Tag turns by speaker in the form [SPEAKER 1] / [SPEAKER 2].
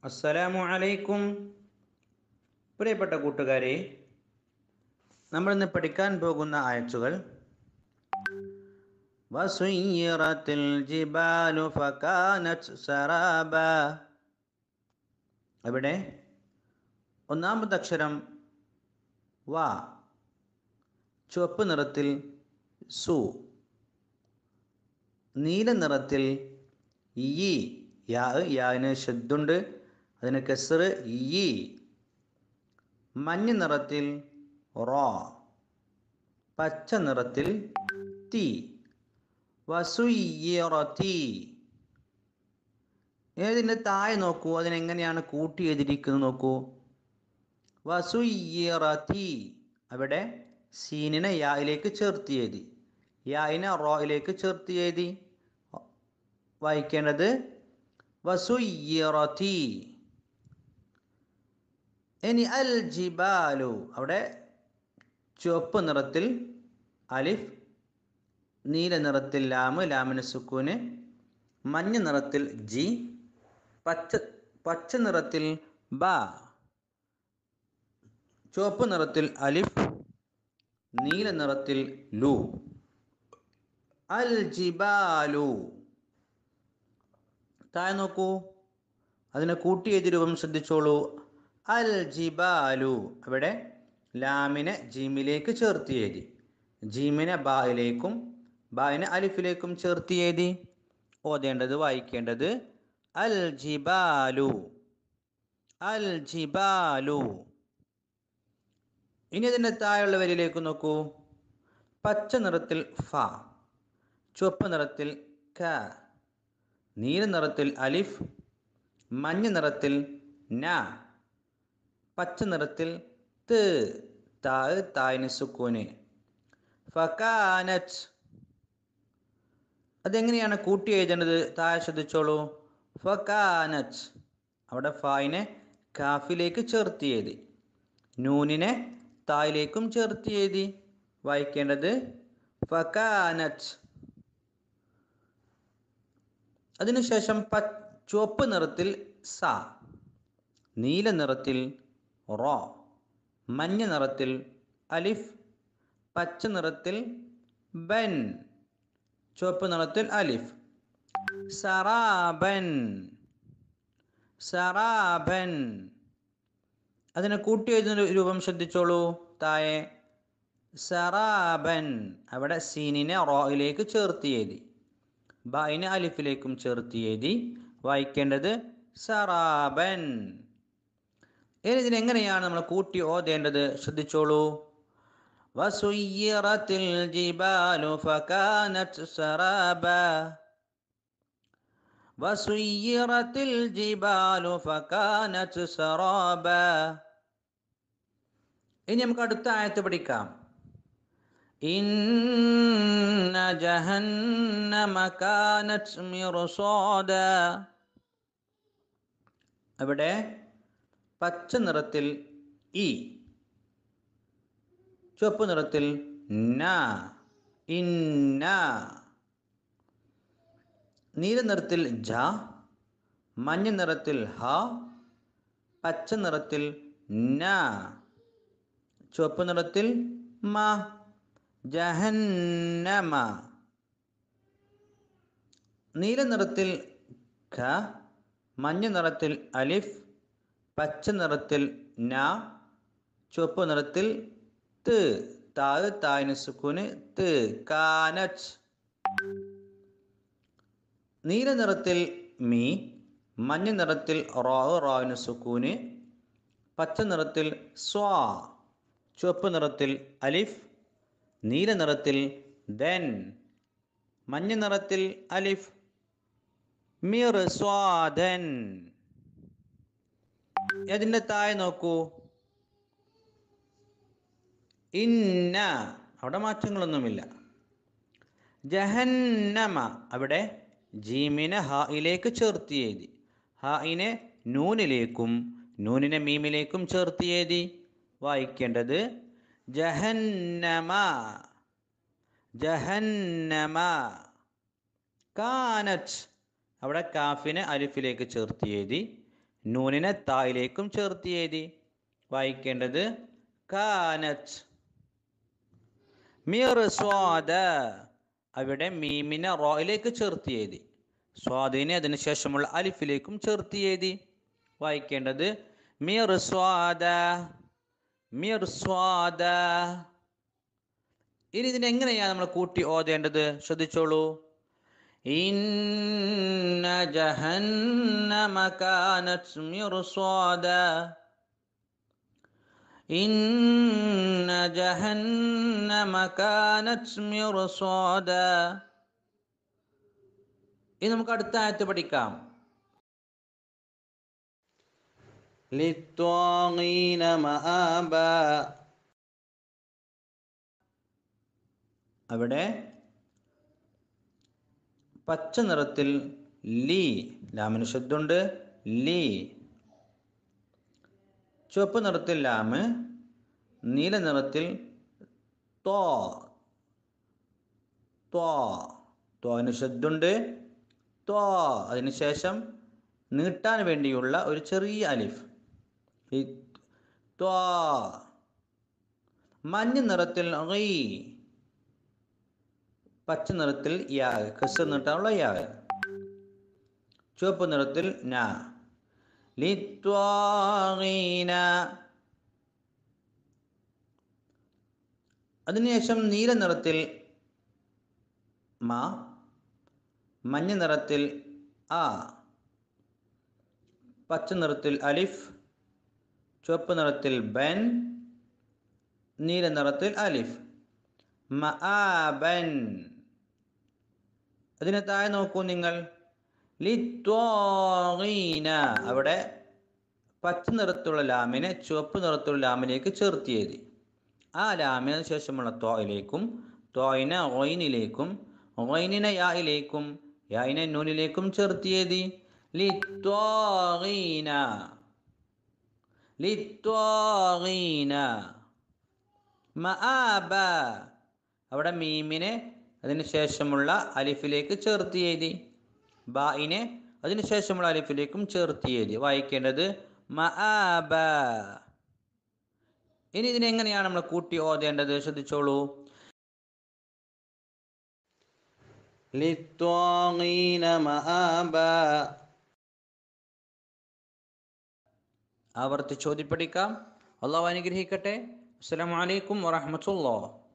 [SPEAKER 1] അസ്സലാമു അലൈക്കും പ്രിയപ്പെട്ട കൂട്ടുകാരെ നമ്മൾ ഇന്ന് പഠിക്കാൻ പോകുന്ന ആയത്തുകൾ വസുയ്യിറത്തിൽ ജിബാലു ഫകാനത് സറാബ അവിടെ ഒന്നാമത്തെ അക്ഷരം വ ചുവപ്പ് നിറത്തിൽ സു നീല നിറത്തിൽ ഈ യാ യാന് ശബ്ദുണ്ട് അതിന് കെസർ ഈ മഞ്ഞ നിറത്തിൽ റോ പച്ച നിറത്തിൽ തീ വസുയ്യറത്തി ഏതിൻ്റെ താഴെ നോക്കൂ അതിനെങ്ങനെയാണ് കൂട്ടി എഴുതിയിരിക്കുന്നത് നോക്കൂ വസുയ്യറത്തി അവിടെ സീനിനെ യായിലേക്ക് ചേർത്ത് എഴുതി യായിനെ റോയിലേക്ക് ചേർത്ത് എഴുതി വായിക്കേണ്ടത് വസുയ്യറത്തി ഇനി അൽ ജിബാലു അവിടെ ചുവപ്പ് നിറത്തിൽ അലിഫ് നീല നിറത്തിൽ ലാമ് ലാമിന് സുക്കൂന് മഞ്ഞ നിറത്തിൽ ജി പച്ച പച്ച നിറത്തിൽ ബ ചുവപ്പ് നിറത്തിൽ അലിഫ് നീല നിറത്തിൽ ലു അൽ ജിബാലു താഴെ നോക്കൂ അതിനെ കൂട്ടി എഴുതി രൂപം ശ്രദ്ധിച്ചോളൂ അൽ ജിബാലു അവിടെ ലാമിനെ ജീമിലേക്ക് ചേർത്ത് എഴുതി ജീമിനെ ബായിലേക്കും ബായിനെ അലിഫിലേക്കും ചേർത്ത് എഴുതി ഓതേണ്ടത് വായിക്കേണ്ടത് അൽ ജിബാലു അൽ ജിബാലു ഇനി അതിൻ്റെ താഴെയുള്ള വരിയിലേക്ക് നോക്കൂ പച്ച നിറത്തിൽ ഫ ചുവപ്പ് നിറത്തിൽ ക നീല നിറത്തിൽ അലിഫ് മഞ്ഞ നിറത്തിൽ ന പച്ച നിറത്തിൽ ത് താഴ് തായിന് സുക്കൂന് ഫക്കാനറ്റ് അതെങ്ങനെയാണ് കൂട്ടി എഴുതേണ്ടത് താഴെ ശ്രദ്ധിച്ചോളൂ ഫക്കാനറ്റ് അവിടെ ഫായിനെ കാഫിലേക്ക് ചേർത്ത് എഴുതി നൂനിനെ തായിലേക്കും ചേർത്ത് എഴുതി വായിക്കേണ്ടത് ഫക്കാനറ്റ് അതിനുശേഷം പ ചുവപ്പ് നിറത്തിൽ സ നീല നിറത്തിൽ റോ മഞ്ഞ നിറത്തിൽ അലിഫ് പച്ച നിറത്തിൽ ബൻ ചുവപ്പ് നിറത്തിൽ അലിഫ് സറാബൻ സറാബൻ അതിനെ കൂട്ടി എഴുതുന്ന രൂപം ശ്രദ്ധിച്ചോളൂ താഴെ സറാബൻ അവിടെ സീനിനെ റോയിലേക്ക് ചേർത്ത് എഴുതി ബായിനെ അലിഫിലേക്കും ചേർത്ത് എഴുതി വായിക്കേണ്ടത് സറാബൻ ഇനി ഇതിനെങ്ങനെയാണ് നമ്മൾ കൂട്ടി ഓതേണ്ടത് ശ്രദ്ധിച്ചോളൂ വസുയ്യിറത്തിൽ ജിബാലു ഫകാനത് സറാബ വസുയ്യിറത്തിൽ ജിബാലു ഫകാനത് സറാബ ഇനി നമുക്ക് അടുത്ത ആയത്ത് പഠിക്കാം ഇന്ന ജഹന്നമ കാനത് മിർസാദ അവിടെ പച്ച നിറത്തിൽ ഇ ചുവപ്പ് നിറത്തിൽ ന ഇന്ന നീല നിറത്തിൽ ജ മഞ്ഞ നിറത്തിൽ ഹ പച്ച നിറത്തിൽ ന ചുവപ്പ് നിറത്തിൽ മ ജഹന്നമ നീല നിറത്തിൽ ഖ മഞ്ഞ നിറത്തിൽ അലിഫ് പച്ച നിറത്തിൽ ന ചുവപ്പ് നിറത്തിൽ ത് താഴ് തായിന് സുക്കൂന് ത് കാനച്ച് നീല നിറത്തിൽ മീ മഞ്ഞ നിറത്തിൽ റോ റോയിന് സുക്കൂന് പച്ച നിറത്തിൽ സ്വാ ചുവപ്പ് നിറത്തിൽ അലിഫ് നീല നിറത്തിൽ ദൻ മഞ്ഞ നിറത്തിൽ അലിഫ് മിർ സ്വാദൻ അതിൻ്റെ താഴെ നോക്കൂ ഇന്ന അവിടെ മാറ്റങ്ങളൊന്നുമില്ല ജഹന്നമ അവിടെ ജീമിനെ ഹായിലേക്ക് ചേർത്ത് എഴുതി ഹായിനെ നൂനിലേക്കും നൂനിനെ മീമിലേക്കും ചേർത്ത് എഴുതി വായിക്കേണ്ടത് ജഹന്നമ ജഹന്നമ കാനറ്റ് അവിടെ കാഫിനെ അലിഫിലേക്ക് ചേർത്ത് എഴുതി നൂനിനെ തായിലേക്കും ചേർത്ത് എഴുതി വായിക്കേണ്ടത് കാനത്ത് മിർസ്വാദ അവിടെ മീമിനെ റോയിലേക്ക് ചേർത്ത് എഴുതി സ്വാദിനെ അതിനുശേഷമുള്ള അലിഫിലേക്കും ചേർത്ത് എഴുതി വായിക്കേണ്ടത് മിർസ്വാദ മിർസ്വാദ ഇനി ഇതിനെ എങ്ങനെയാണ് നമ്മൾ കൂട്ടി ഓതേണ്ടത് ശ്രദ്ധിച്ചോളൂ ഇന്ന ജഹന്നമ കാനത് മിർസ്വാദ ഇന്ന ജഹന്നമ കാനത് മിർസ്വാദ ഇനി നമുക്ക് അടുത്ത ആയത്ത് പഠിക്കാം للطاغين مآبا അവിടെ പച്ച നിറത്തിൽ ലീ ലാമിന് ശബ്ദമുണ്ട് ലീ ചുവപ്പ് നിറത്തിൽ ലാമ് നീല നിറത്തിൽ തോ തോ തോന് ശബ്ദമുണ്ട് തോ അതിനുശേഷം നീട്ടാൻ വേണ്ടിയുള്ള ഒരു ചെറിയ അലിഫ് ഈ ത്വാ മഞ്ഞ നിറത്തിൽ റീ പച്ച നിറത്തിൽ യാ കസ് നീട്ടാനുള്ള യാ ചുവപ്പ് നിറത്തിൽ ന ലിത്വാഗീന അതിനുശേഷം നീല നിറത്തിൽ മ മഞ്ഞ നിറത്തിൽ ആ പച്ച നിറത്തിൽ അലിഫ് ചുവപ്പ് നിറത്തിൽ ബൻ നീല നിറത്തിൽ അലിഫ് മആബൻ അതിന് താഴെ നോക്കൂ നിങ്ങൾ ലിത്വാഗീന അവിടെ പച്ച നിറത്തുള്ള ലാമിനെ ചുവപ്പ് നിറത്തുള്ള ലാമിലേക്ക് ചേർത്ത് എഴുതി ആ ലാമിന് ശേഷമുള്ള തോയിലേക്കും തോയിനെ ഒയിനിലേക്കും ഒയിനിനെ യായിലേക്കും യായിനെ നൂനിലേക്കും ചേർത്ത് എഴുതി ലിത്വാഗീന ലിത്വാഗീന മആബ അവിടെ മീമിനെ അതിന് ശേഷമുള്ള അലിഫിലേക്ക് ചേർത്ത് എഴുതി ബായിനെ അതിന് ശേഷമുള്ള അലിഫിലേക്കും ചേർത്ത് എഴുതി വായിക്കേണ്ടത് മആബ ഇനി ഇതിനെങ്ങനെയാണ് നമ്മൾ കൂട്ടി ഓതേണ്ടത് ശ്രദ്ധിച്ചോളൂ ലിത്വാഗീന മആബ ആവർത്തി ചോദ്യപ്പടിക്കാം അള്ളാഹു അനുഗ്രഹിക്കട്ടെ അസ്സലാമു അലൈക്കും വറഹ്മത്തുള്ളാഹി